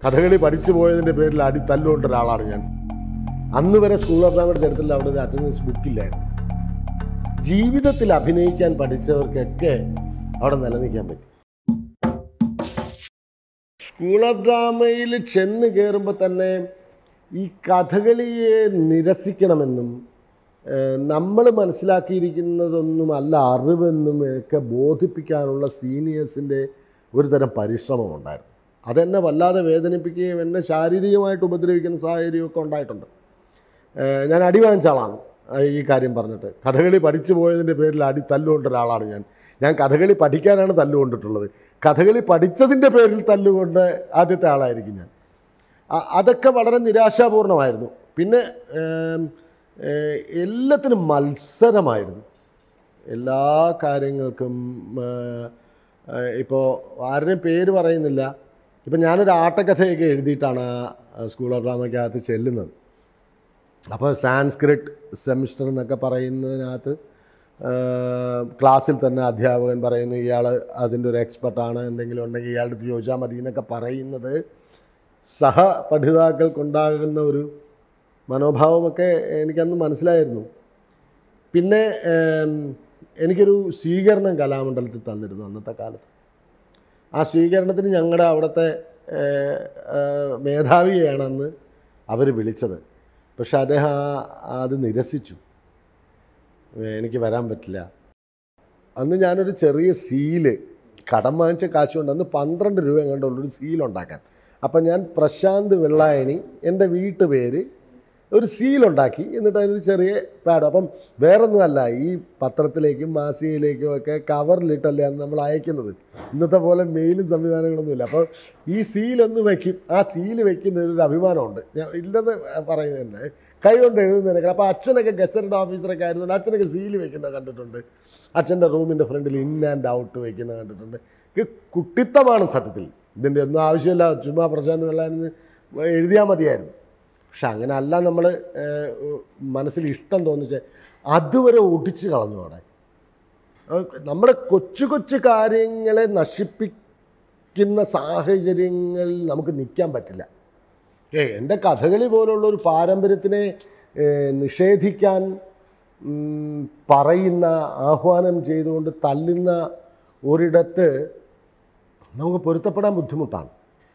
കഥകളി പഠിച്ചു പോയതിൻ്റെ പേരിൽ അടി തല്ലുകൊണ്ട ഒരാളാണ് ഞാൻ അന്ന് വരെ സ്കൂൾ ഓഫ് ഡ്രാമയുടെ ചരിത്രത്തിൽ അവിടെ ഒരു അറ്റൻഡൻസ് ബുക്കില്ലായിരുന്നു ജീവിതത്തിൽ അഭിനയിക്കാൻ പഠിച്ചവർക്കൊക്കെ അവിടെ നിലനിൽക്കാൻ പറ്റി സ്കൂൾ ഓഫ് ഡ്രാമയിൽ ചെന്ന് കയറുമ്പോൾ തന്നെ ഈ കഥകളിയെ നിരസിക്കണമെന്നും നമ്മൾ മനസ്സിലാക്കിയിരിക്കുന്നതൊന്നുമല്ല അറിവെന്നും ഒക്കെ ബോധിപ്പിക്കാനുള്ള സീനിയേഴ്സിൻ്റെ ഒരു തരം പരിശ്രമമുണ്ടായിരുന്നു അതെന്നെ വല്ലാതെ വേദനിപ്പിക്കുകയും എന്നെ ശാരീരികമായിട്ട് ഉപദ്രവിക്കുന്ന സാഹചര്യമൊക്കെ ഉണ്ടായിട്ടുണ്ട് ഏഹ് ഞാൻ അടി വാങ്ങിച്ച ആളാണ് ഏഹ് ഈ കാര്യം പറഞ്ഞിട്ട് കഥകളി പഠിച്ചു പോയതിൻ്റെ പേരിൽ അടി തല്ലുകൊണ്ട ഒരാളാണ് ഞാൻ ഞാൻ കഥകളി പഠിക്കാനാണ് തല്ലുകൊണ്ടിട്ടുള്ളത് കഥകളി പഠിച്ചതിൻ്റെ പേരിൽ തല്ലുകൊണ്ട് ആദ്യത്തെ ആളായിരിക്കും ഞാൻ അ- അതൊക്കെ വളരെ നിരാശാപൂർണമായിരുന്നു പിന്നെ ഏം, ഏഹ്, എല്ലാത്തിനും മത്സരമായിരുന്നു എല്ലാ കാര്യങ്ങൾക്കും ഇപ്പോൾ ആരുടെയും പേര് പറയുന്നില്ല ഇപ്പം ഞാനൊരു ആട്ടക്കഥയൊക്കെ എഴുതിയിട്ടാണ് ആ സ്കൂൾ ഓഫ് ഡ്രാമയ്ക്കകത്ത് ചെല്ലുന്നത് അപ്പോൾ സാൻസ്ക്രിറ്റ് സെമിസ്റ്റർ എന്നൊക്കെ പറയുന്നതിനകത്ത് ആ, ക്ലാസ്സിൽ തന്നെ അധ്യാപകൻ പറയുന്നു ഇയാൾ അതിൻ്റെ ഒരു എക്സ്പെർട്ടാണ് എന്തെങ്കിലും ഉണ്ടെങ്കിൽ ഇയാളുടെ അടുത്ത് ചോദിച്ചാൽ മതി എന്നൊക്കെ പറയുന്നത് സഹപഠിതാക്കൾക്കുണ്ടാകുന്ന ഒരു മനോഭാവമൊക്കെ എനിക്കന്ന് മനസ്സിലായിരുന്നു പിന്നെ ഏം, എനിക്കൊരു സ്വീകരണം കലാമണ്ഡലത്തിൽ തന്നിരുന്നു അന്നത്തെ കാലത്ത് ആ സ്വീകരണത്തിന് ഞങ്ങളുടെ അവിടുത്തെ ഏഹ്, ഏഹ്, മേധാവിയെയാണെന്ന് അവർ വിളിച്ചത് പക്ഷെ അദ്ദേഹം ആ- അത് നിരസിച്ചു എനിക്ക് വരാൻ പറ്റില്ല അന്ന് ഞാനൊരു ചെറിയ സീല് കടം വാങ്ങിച്ച കാശ് കൊണ്ട് അന്ന് പന്ത്രണ്ട് രൂപ എങ്ങാണ്ടുള്ളൊരു സീലുണ്ടാക്കാൻ അപ്പം ഞാൻ പ്രശാന്ത് വെള്ളായണി എൻ്റെ വീട്ടുപേര് ഒരു സീലുണ്ടാക്കി എന്നിട്ട് അതിനൊരു ചെറിയ പാഡ് അപ്പം വേറൊന്നുമല്ല ഈ പത്രത്തിലേക്കും മാസികയിലേക്കും ഒക്കെ കവറിലിട്ടല്ലേ അന്ന് നമ്മൾ അയക്കുന്നത് ഇന്നത്തെ പോലെ മെയിലും സംവിധാനങ്ങളൊന്നുമില്ല അപ്പോൾ ഈ സീലൊന്ന് വയ്ക്കും ആ സീല് വയ്ക്കുന്നതിനൊരു അഭിമാനമുണ്ട് ഞാൻ ഇല്ലെന്ന് പറയുന്നുണ്ട് കൈ കൊണ്ട് എഴുതുന്നതിനൊക്കെ അപ്പോൾ അച്ഛനൊക്കെ ഗസറ്റഡ് ഓഫീസറൊക്കെ ആയിരുന്നുണ്ട് അച്ഛനൊക്കെ സീല് വെക്കുന്ന കണ്ടിട്ടുണ്ട് അച്ഛൻ്റെ റൂമിൻ്റെ ഫ്രണ്ടിൽ ഇൻ ആൻഡ് ഔട്ട് വെക്കുന്ന കണ്ടിട്ടുണ്ട് ഇത് കുട്ടിത്തമാണ് സത്യത്തിൽ ഇതിൻ്റെ ഒന്നും ആവശ്യമില്ല ചുമ്മാ പ്രശാന്ത് വെള്ളാനെന്ന് എഴുതിയാൽ മതിയായിരുന്നു പക്ഷെ അങ്ങനെ അല്ല നമ്മൾ മനസ്സിൽ ഇഷ്ടം തോന്നിച്ച് അതുവരെ ഒടിച്ച് കളഞ്ഞു അവിടെ അഹ് നമ്മുടെ കൊച്ചു കൊച്ചു കാര്യങ്ങളെ നശിപ്പിക്കുന്ന സാഹചര്യങ്ങളിൽ നമുക്ക് നിൽക്കാൻ പറ്റില്ല ഏ എൻ്റെ കഥകളി പോലുള്ള ഒരു പാരമ്പര്യത്തിനെ ഏ, നിഷേധിക്കാൻ ഉം, പറയുന്ന ആഹ്വാനം ചെയ്തുകൊണ്ട് തല്ലുന്ന ഒരിടത്ത് നമുക്ക് പൊരുത്തപ്പെടാൻ ബുദ്ധിമുട്ടാണ്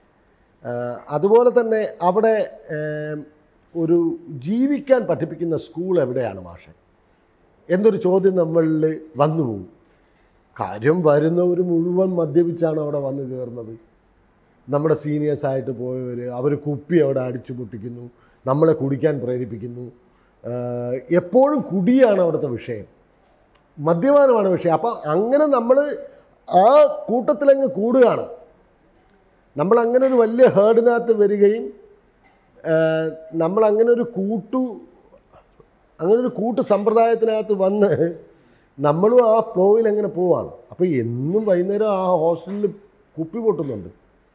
ആ, അതുപോലെ തന്നെ അവിടെ ഏം, ഒരു ജീവിക്കാൻ പഠിപ്പിക്കുന്ന സ്കൂൾ എവിടെയാണ് മാഷെ എന്നൊരു ചോദ്യം നമ്മളിൽ വന്നു പോകും കാര്യം വരുന്നവർ മുഴുവൻ മദ്യപിച്ചാണ് അവിടെ വന്ന് കയറുന്നത് നമ്മുടെ സീനിയേഴ്സായിട്ട് പോയവർ അവർ കുപ്പി അവിടെ അടിച്ചു പൊട്ടിക്കുന്നു നമ്മളെ കുടിക്കാൻ പ്രേരിപ്പിക്കുന്നു ആ, എപ്പോഴും കുടിയാണ് അവിടുത്തെ വിഷയം മദ്യപാനമാണ് വിഷയം അപ്പം അങ്ങനെ നമ്മൾ ആ കൂട്ടത്തിലങ്ങ് കൂടുകയാണ് നമ്മൾ അങ്ങനെ ഒരു വലിയ ഹേർഡിനകത്ത് വരികയും ആ, നമ്മൾ അങ്ങനെ ഒരു കൂട്ടു അങ്ങനെ ഒരു കൂട്ടു സമ്പ്രദായത്തിനകത്ത് വന്ന് നമ്മളും ആ ഫ്ലോയിൽ അങ്ങനെ പോവാണ് അപ്പോൾ എന്നും വൈകുന്നേരം ആ ഹോസ്റ്റലിൽ കുപ്പി പൊട്ടുന്നുണ്ട്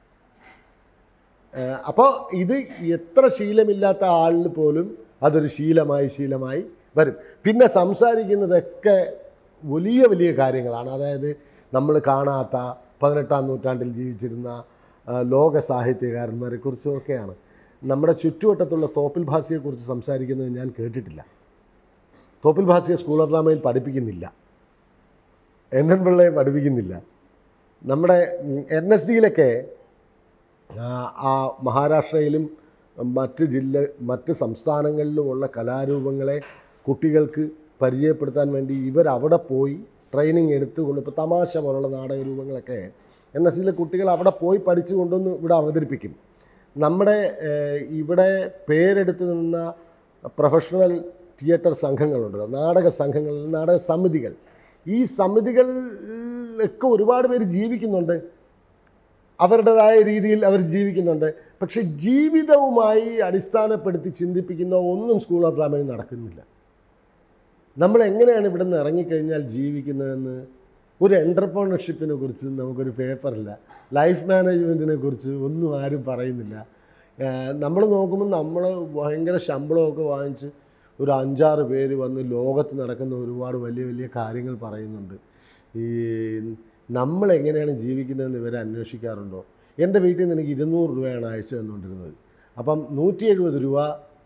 അപ്പോൾ ഇത് എത്ര ശീലമില്ലാത്ത ആളിൽ പോലും അതൊരു ശീലമായി ശീലമായി വരും പിന്നെ സംസാരിക്കുന്നതൊക്കെ വലിയ വലിയ കാര്യങ്ങളാണ് അതായത് നമ്മൾ കാണാത്ത പതിനെട്ടാം നൂറ്റാണ്ടിൽ ജീവിച്ചിരുന്ന ആ, ലോക സാഹിത്യകാരന്മാരെ കുറിച്ചുമൊക്കെയാണ് നമ്മുടെ ചുറ്റുവട്ടത്തുള്ള തോപ്പിൽ ഭാഷയെക്കുറിച്ച് സംസാരിക്കുന്നത് ഞാൻ കേട്ടിട്ടില്ല തോപ്പിൽ ഭാഷയെ സ്കൂൾ ഓഫ് ഡ്രാമയിൽ പഠിപ്പിക്കുന്നില്ല എൻ എൻ പിള്ളയെ പഠിപ്പിക്കുന്നില്ല നമ്മുടെ എൻ എസ് ഡിയിലൊക്കെ ആ, ആ മഹാരാഷ്ട്രയിലും മറ്റ് ജില്ല മറ്റ് സംസ്ഥാനങ്ങളിലുമുള്ള കലാരൂപങ്ങളെ കുട്ടികൾക്ക് പരിചയപ്പെടുത്താൻ വേണ്ടി ഇവരവിടെ പോയി ട്രെയിനിങ് എടുത്തുകൊണ്ട് ഇപ്പോൾ തമാശ പോലുള്ള നാടക രൂപങ്ങളൊക്കെ എൻ എസ് സിയിലെ കുട്ടികൾ അവിടെ പോയി പഠിച്ചു കൊണ്ടുവന്ന് ഇവിടെ അവതരിപ്പിക്കും നമ്മുടെ ഏഹ്, ഇവിടെ പേരെടുത്ത് നിന്ന പ്രൊഫഷണൽ തിയേറ്റർ സംഘങ്ങളുണ്ട് നാടക സംഘങ്ങൾ നാടക സമിതികൾ ഈ സമിതികളിലൊക്കെ ഒരുപാട് പേര് ജീവിക്കുന്നുണ്ട് അവരുടേതായ രീതിയിൽ അവർ ജീവിക്കുന്നുണ്ട് പക്ഷെ ജീവിതവുമായി അടിസ്ഥാനപ്പെടുത്തി ചിന്തിപ്പിക്കുന്ന ഒന്നും സ്കൂൾ ഓഫ് ഡ്രാമയിൽ നടക്കുന്നില്ല നമ്മൾ എങ്ങനെയാണ് ഇവിടെ നിന്ന് ഇറങ്ങിക്കഴിഞ്ഞാൽ ജീവിക്കുന്നതെന്ന് ഒരു എൻ്റർപ്രണർഷിപ്പിനെ കുറിച്ച് നമുക്കൊരു പേപ്പറില്ല ലൈഫ് മാനേജ്മെൻറ്റിനെ കുറിച്ച് ഒന്നും ആരും പറയുന്നില്ല നമ്മൾ നോക്കുമ്പോൾ നമ്മൾ ഭയങ്കര ശമ്പളമൊക്കെ വാങ്ങിച്ച് ഒരു അഞ്ചാറ് പേര് വന്ന് ലോകത്ത് നടക്കുന്ന ഒരുപാട് വലിയ വലിയ കാര്യങ്ങൾ പറയുന്നുണ്ട് ഈ നമ്മൾ എങ്ങനെയാണ് ജീവിക്കുന്നതെന്ന് ഇവരെ അന്വേഷിക്കാറുണ്ടോ എൻ്റെ വീട്ടിൽ നിന്ന് എനിക്ക് ഇരുന്നൂറ് രൂപയാണ് അയച്ചു തന്നുകൊണ്ടിരുന്നത് അപ്പം നൂറ്റി എഴുപത് രൂപ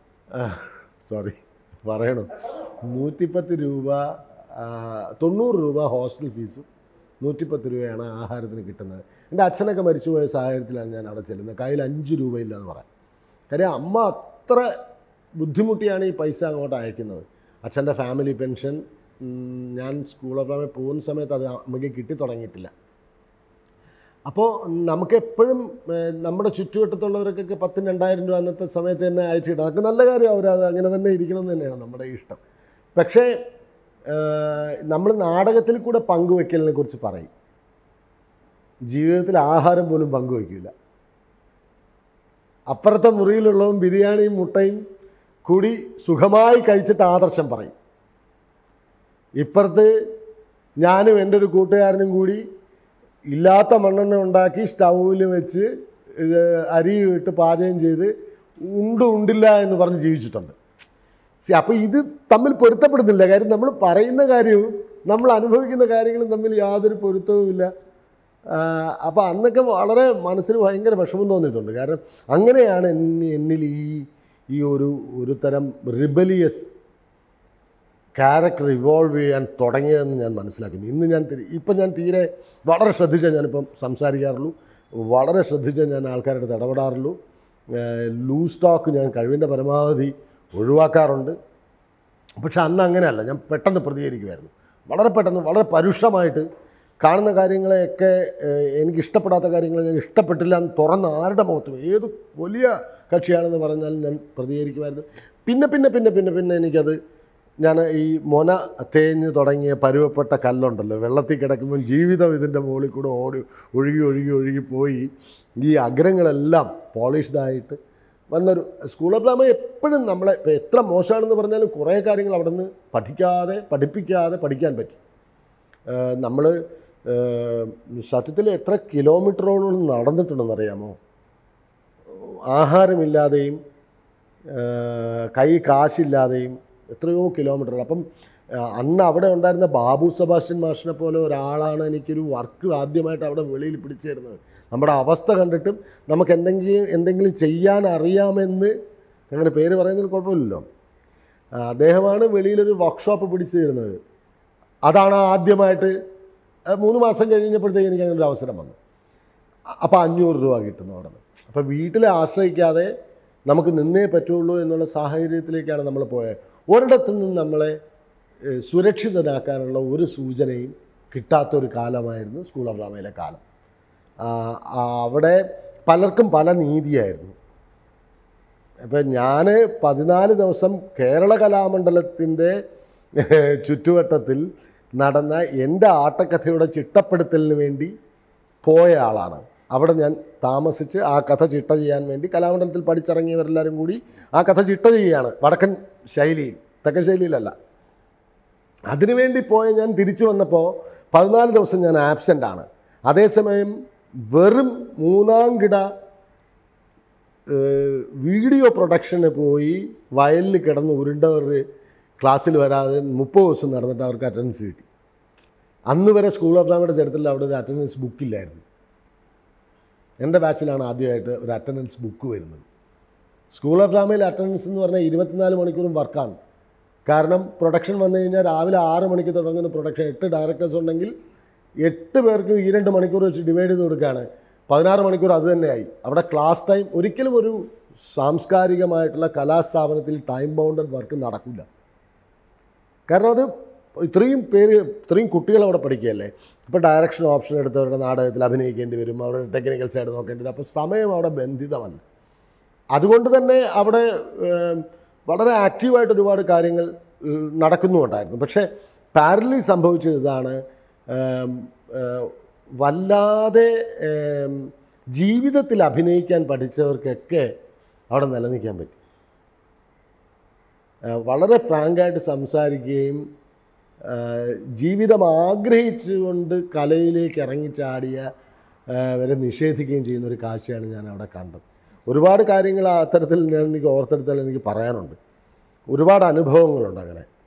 സോറി പറയണം നൂറ്റിപ്പത്ത് രൂപ ആ, തൊണ്ണൂറ് രൂപ ഹോസ്റ്റൽ ഫീസും നൂറ്റിപ്പത്ത് രൂപയാണ് ആഹാരത്തിന് കിട്ടുന്നത് എൻ്റെ അച്ഛനൊക്കെ മരിച്ചുപോയ സാഹചര്യത്തിലാണ് ഞാൻ അവിടെ ചെല്ലുന്നത് കയ്യിൽ അഞ്ച് രൂപയില്ല എന്ന് പറയാം കാര്യം അമ്മ അത്ര ബുദ്ധിമുട്ടിയാണ് ഈ പൈസ അങ്ങോട്ട് അയക്കുന്നത് അച്ഛൻ്റെ ഫാമിലി പെൻഷൻ ഉം, ഞാൻ സ്കൂൾ ഓഫ് ഫാമിൽ പോകുന്ന സമയത്ത് അത് അമ്മയ്ക്ക് കിട്ടി തുടങ്ങിയിട്ടില്ല അപ്പോൾ നമുക്ക് എപ്പോഴും ഏഹ്, നമ്മുടെ ചുറ്റുവട്ടത്തുള്ളവർക്കൊക്കെ പത്തിന് രണ്ടായിരം രൂപ അന്നത്തെ സമയത്ത് തന്നെ അയച്ചിട്ട് അതൊക്കെ നല്ല കാര്യം അവർ അത് അങ്ങനെ തന്നെ ഇരിക്കണം എന്ന് തന്നെയാണ് നമ്മുടെ ഇഷ്ടം പക്ഷേ നമ്മൾ നാടകത്തിൽ കൂടെ പങ്കുവെക്കലിനെ കുറിച്ച് പറയും ജീവിതത്തിൽ ആഹാരം പോലും പങ്കുവെക്കില്ല അപ്പുറത്തെ മുറിയിലുള്ളതും ബിരിയാണിയും മുട്ടയും കൂടി സുഖമായി കഴിച്ചിട്ട് ആദർശം പറയും ഇപ്പുറത്ത് ഞാനും എൻ്റെ ഒരു കൂട്ടുകാരനും കൂടി ഇല്ലാത്ത മണ്ണെണ്ണ ഉണ്ടാക്കി സ്റ്റൗവിൽ വെച്ച് ഇത് അരി ഇട്ട് പാചകം ചെയ്ത് ഉണ്ട് ഉണ്ടില്ല എന്ന് പറഞ്ഞ് ജീവിച്ചിട്ടുണ്ട് സി അപ്പോൾ ഇത് തമ്മിൽ പൊരുത്തപ്പെടുന്നില്ല കാര്യം നമ്മൾ പറയുന്ന കാര്യവും നമ്മൾ അനുഭവിക്കുന്ന കാര്യങ്ങളും തമ്മിൽ യാതൊരു പൊരുത്തവുമില്ല അപ്പോൾ അന്നൊക്കെ വളരെ മനസ്സിന് ഭയങ്കര വിഷമം തോന്നിയിട്ടുണ്ട് കാരണം അങ്ങനെയാണ് എന്നി എന്നിൽ ഈ ഈ ഒരു ഒരു തരം റിബലിയസ് ക്യാരക്ടർ ഇവോൾവ് ചെയ്യാൻ തുടങ്ങിയതെന്ന് ഞാൻ മനസ്സിലാക്കുന്നു ഇന്ന് ഞാൻ തിരി ഇപ്പം ഞാൻ തീരെ വളരെ ശ്രദ്ധിച്ചേ ഞാനിപ്പം സംസാരിക്കാറുള്ളൂ വളരെ ശ്രദ്ധിച്ചേ ഞാൻ ആൾക്കാരുടെ അടുത്ത് ഇടപെടാറുള്ളൂ ലൂസ് ടോക്ക് ഞാൻ കഴിവിൻ്റെ പരമാവധി ഒഴിവാക്കാറുണ്ട് പക്ഷെ അന്ന് അങ്ങനെയല്ല ഞാൻ പെട്ടെന്ന് പ്രതികരിക്കുമായിരുന്നു വളരെ പെട്ടെന്ന് വളരെ പരുഷമായിട്ട് കാണുന്ന കാര്യങ്ങളെയൊക്കെ ഏഹ്, എനിക്ക് ഇഷ്ടപ്പെടാത്ത കാര്യങ്ങൾ ഞാൻ ഇഷ്ടപ്പെട്ടില്ല എന്ന് തുറന്ന് ആരുടെ മുഖത്തും ഏത് വലിയ കക്ഷിയാണെന്ന് പറഞ്ഞാൽ ഞാൻ പ്രതികരിക്കുമായിരുന്നു പിന്നെ പിന്നെ പിന്നെ പിന്നെ പിന്നെ എനിക്കത് ഞാൻ ഈ മൊന തേഞ്ഞ് തുടങ്ങിയ പരുവപ്പെട്ട കല്ലുണ്ടല്ലോ വെള്ളത്തിൽ കിടക്കുമ്പോൾ ജീവിതം ഇതിൻ്റെ മുകളിൽ കൂടെ ഓടി ഒഴുകി ഒഴുകി ഒഴുകി പോയി ഈ അഗ്രങ്ങളെല്ലാം പോളിഷ്ഡ് ആയിട്ട് വന്നൊരു സ്കൂൾ ഓഫ് ഡ്രാമ എപ്പോഴും നമ്മളെ ഇപ്പം എത്ര മോശമാണെന്ന് പറഞ്ഞാലും കുറേ കാര്യങ്ങൾ അവിടെ നിന്ന് പഠിക്കാതെ പഠിപ്പിക്കാതെ പഠിക്കാൻ പറ്റി നമ്മൾ സത്യത്തിൽ എത്ര കിലോമീറ്ററോളം നടന്നിട്ടുണ്ടെന്ന് അറിയാമോ ആഹാരമില്ലാതെയും ആ, കൈ കാശില്ലാതെയും എത്രയോ കിലോമീറ്ററുകൾ അപ്പം ആ, അന്ന് അവിടെ ഉണ്ടായിരുന്ന ബാബു സെബാസ്റ്റ്യൻ മാഷിനെ പോലെ ഒരാളാണ് എനിക്കൊരു വർക്ക് ആദ്യമായിട്ട് അവിടെ വെളിയിൽ പിടിച്ചു തരുന്നത് നമ്മുടെ അവസ്ഥ കണ്ടിട്ടും നമുക്ക് എന്തെങ്കിലും എന്തെങ്കിലും ചെയ്യാൻ അറിയാമെന്ന് അങ്ങനെ പേര് പറയുന്നതിൽ കുഴപ്പമില്ലല്ലോ ആ, അദ്ദേഹമാണ് വെളിയിലൊരു വർക്ക്ഷോപ്പ് പിടിച്ചു തരുന്നത് അതാണ് ആദ്യമായിട്ട് ആ, മൂന്ന് മാസം കഴിഞ്ഞപ്പോഴത്തേക്ക് എനിക്ക് അങ്ങനെ ഒരു അവസരം വന്നു അപ്പോൾ അഞ്ഞൂറ് രൂപ കിട്ടുന്നു അവിടെ നിന്ന് അപ്പോൾ വീട്ടിലെ ആശ്രയിക്കാതെ നമുക്ക് നിന്നേ പറ്റുള്ളൂ എന്നുള്ള സാഹചര്യത്തിലേക്കാണ് നമ്മൾ പോയത് ഒരിടത്തു നിന്ന് നമ്മളെ ഏഹ്, സുരക്ഷിതരാക്കാനുള്ള ഒരു സൂചനയും കിട്ടാത്തൊരു കാലമായിരുന്നു സ്കൂൾ ഓഫ് ഡ്രാമയിലെ കാലം ആ, ആ, അവിടെ പലർക്കും പല നീതിയായിരുന്നു ഇപ്പം ഞാൻ പതിനാല് ദിവസം കേരള കലാമണ്ഡലത്തിൻ്റെ ചുറ്റുവട്ടത്തിൽ നടന്ന എൻ്റെ ആട്ടക്കഥയുടെ ചിട്ടപ്പെടുത്തലിന് വേണ്ടി പോയ ആളാണ് അവിടെ ഞാൻ താമസിച്ച് ആ കഥ ചിട്ട ചെയ്യാൻ വേണ്ടി കലാമണ്ഡലത്തിൽ പഠിച്ചിറങ്ങിയവരെല്ലാവരും കൂടി ആ കഥ ചിട്ട ചെയ്യുകയാണ് വടക്കൻ ശൈലിയിൽ തെക്കൻ ശൈലിയിലല്ല അതിനുവേണ്ടി പോയ ഞാൻ തിരിച്ചു വന്നപ്പോൾ പതിനാല് ദിവസം ഞാൻ ആബ്സെൻ്റ് ആണ് അതേസമയം വെറും മൂന്നാം കിട ഏഹ്, വീഡിയോ പ്രൊഡക്ഷന് പോയി വയലിൽ കിടന്ന് ഉരുണ്ടവർ ക്ലാസ്സിൽ വരാതെ മുപ്പത് ദിവസം നടന്നിട്ട് അവർക്ക് അറ്റൻഡൻസ് കിട്ടി അന്ന് വരെ സ്കൂൾ ഓഫ് ഡ്രാമയുടെ ചരിത്രത്തിൽ അവിടെ ഒരു അറ്റൻഡൻസ് ബുക്കില്ലായിരുന്നു എൻ്റെ ബാച്ചിലാണ് ആദ്യമായിട്ട് ഒരു അറ്റൻഡൻസ് ബുക്ക് വരുന്നത് സ്കൂൾ ഓഫ് ഡ്രാമയിൽ അറ്റൻഡൻസ് എന്ന് പറഞ്ഞാൽ ഇരുപത്തിനാല് മണിക്കൂറും വർക്കാണ് കാരണം പ്രൊഡക്ഷൻ വന്നു കഴിഞ്ഞാൽ രാവിലെ ആറ് മണിക്ക് തുടങ്ങുന്ന പ്രൊഡക്ഷൻ എട്ട് ഡയറക്ടേഴ്സ് ഉണ്ടെങ്കിൽ എട്ട് പേർക്കും ഈ രണ്ട് മണിക്കൂർ വെച്ച് ഡിവൈഡ് ചെയ്ത് കൊടുക്കുകയാണ് പതിനാറ് മണിക്കൂർ അത് തന്നെയായി അവിടെ ക്ലാസ് ടൈം ഒരിക്കലും ഒരു സാംസ്കാരികമായിട്ടുള്ള കലാസ്ഥാപനത്തിൽ ടൈം ബൗണ്ടഡ് വർക്ക് നടക്കില്ല കാരണം അത് ഇത്രയും പേര് ഇത്രയും കുട്ടികൾ അവിടെ പഠിക്കുകയല്ലേ അപ്പോൾ ഡയറക്ഷൻ ഓപ്ഷൻ എടുത്തവരുടെ നാടകത്തിൽ അഭിനയിക്കേണ്ടി വരും അവരുടെ ടെക്നിക്കൽ സൈഡ് നോക്കേണ്ടി വരും അപ്പോൾ സമയം അവിടെ ബന്ധിതമല്ല അതുകൊണ്ട് തന്നെ അവിടെ ഏം, വളരെ ആക്റ്റീവായിട്ട് ഒരുപാട് കാര്യങ്ങൾ ഉം, നടക്കുന്നുണ്ടായിരുന്നു പക്ഷേ പാരലി സംഭവിച്ചത് ഇതാണ് ഏം, ഏ, വല്ലാതെ ഏം, ജീവിതത്തിൽ അഭിനയിക്കാൻ പഠിച്ചവർക്കൊക്കെ അവിടെ നിലനിൽക്കാൻ പറ്റി ആ, വളരെ ഫ്രാങ്കായിട്ട് സംസാരിക്കുകയും ആ, ജീവിതം ആഗ്രഹിച്ചുകൊണ്ട് കലയിലേക്ക് ഇറങ്ങിച്ചാടിയ ആ, വരെ നിഷേധിക്കുകയും ചെയ്യുന്ന ഒരു കാഴ്ചയാണ് ഞാൻ അവിടെ കണ്ടത് ഒരുപാട് കാര്യങ്ങൾ അത്തരത്തിൽ ഞാൻ എനിക്ക് ഓർത്തെടുത്താൽ എനിക്ക് പറയാനുണ്ട് ഒരുപാട് അനുഭവങ്ങളുണ്ട് അങ്ങനെ